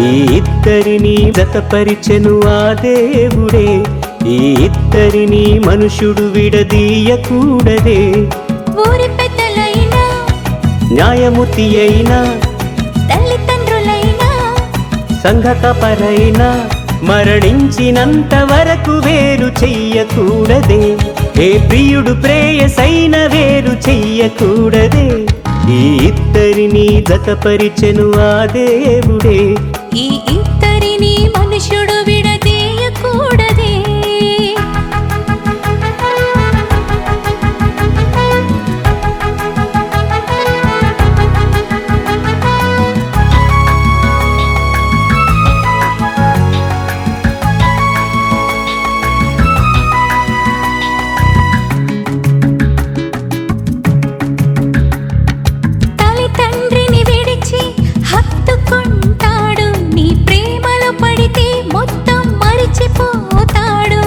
ఈ ఇద్దరిని జతపరిచెను ఆ దేవుడే ఈ ఇద్దరిని మనుషుడు విడదీయకూడదే ఊరి పెద్దలైనా న్యాయమూర్తి అయినా తల్లిదండ్రులైనా సంఘకపరైనా మరణించినంత వరకు వేరు చెయ్యకూడదే ఏ ప్రియుడు ప్రేయసైన వేరు చెయ్యకూడదే ఈ ఇద్దరిని జతపరిచెను ఆ దేవుడే ఈ ఇద్దరిని మనుషుడు విడదీయకూడదే తల్లి తండ్రిని విడిచి హత్తుకుంటాడు నీ ప్రేమలో పడితే మొత్తం మరిచిపోతాడు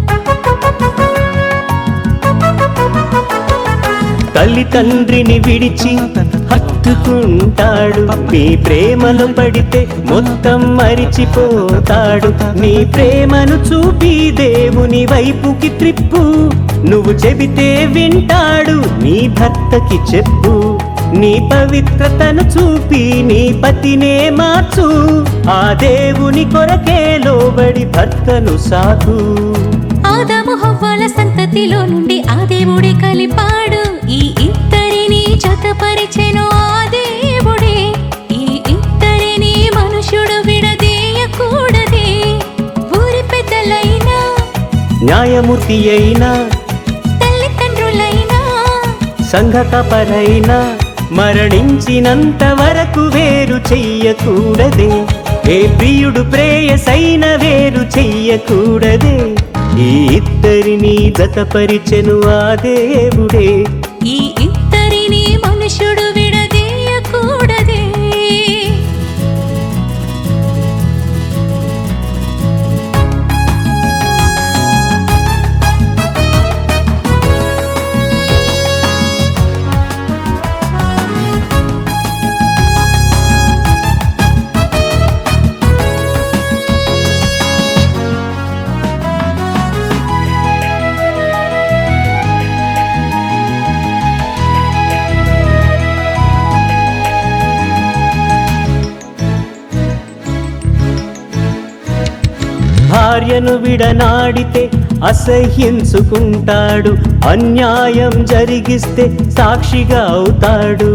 తల్లి తండ్రిని విడిచి హత్తుకుంటాడు నీ ప్రేమలో పడితే మొత్తం మరిచిపోతాడు నీ ప్రేమను చూపి దేవుని వైపుకి త్రిప్పు నువ్వు చెబితే వింటాడు నీ భర్తకి చెప్పు నీ పవిత్రతను చూపి నీ పతినే మార్చు ఆ దేవుని కొరకే లోబడి భర్తను సాధు ఆదాము హవ్వల సంతతిలో నుండి ఆ దేవుడే కలిపాడు ఈ ఇద్దరిని జతపరిచెను ఆ దేవుడే ఈ ఇద్దరిని మనుషుడు విడదీయకూడదే ఊరి పెద్దలైనా న్యాయమూర్తి అయినా తల్లిదండ్రులైనా సంఘకపరైనా మరణించినంత వరకు వేరు చెయ్యకూడదే ఏ ప్రియుడు ప్రేయసైన వేరు చెయ్యకూడదే ఈ ఇద్దరిని జతపరిచెను ఆ దేవుడే ఈ ఇద్దరిని మనుషుడు విడదీయకూడదే భార్యను విడనాడితే అసహ్యించుకుంటాడు అన్యాయం జరిగిస్తే సాక్షిగా అవుతాడు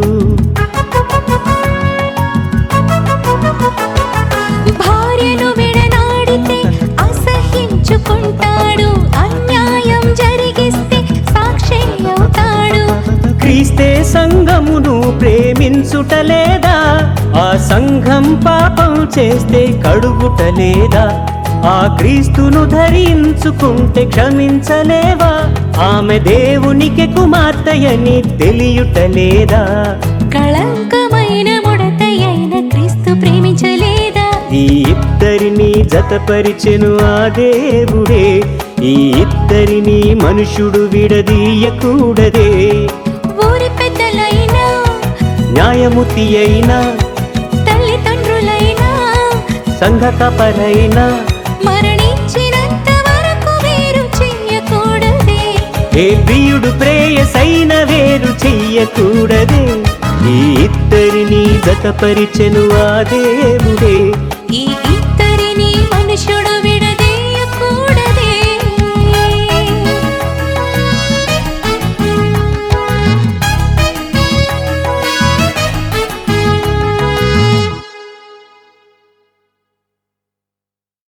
భార్యను విడనాడితే అసహించుకుంటాడు అన్యాయం జరిగిస్తే సాక్షి అవుతాడు క్రీస్తే సంఘమును ప్రేమించుట లేదా ఆ సంఘం పాపం చేస్తే కడుగుట లేదా ఆ క్రీస్తును ధరించుకుంటే క్షమించలేవా ఆమె దేవునికి కుమార్తెయని తెలియుట లేదా కళంకమైన ముడతయైన క్రీస్తు ప్రేమించలేదా ఈ ఇద్దరిని జతపరిచెను ఆ దేవుడే ఈ ఇద్దరిని మనుషుడు విడదీయకూడదే ఊరి పెద్దలైనా న్యాయమూర్తి అయినా తల్లిదండ్రులైనా సంఘకపరైనా మరణించినంత వరకు వేరు చెయ్యకూడదే ఏ ప్రియుడు ప్రేయసైన వేరు చెయ్యకూడదే ఈ ఇద్దరిని జతపరిచెను ఆ దేవుడే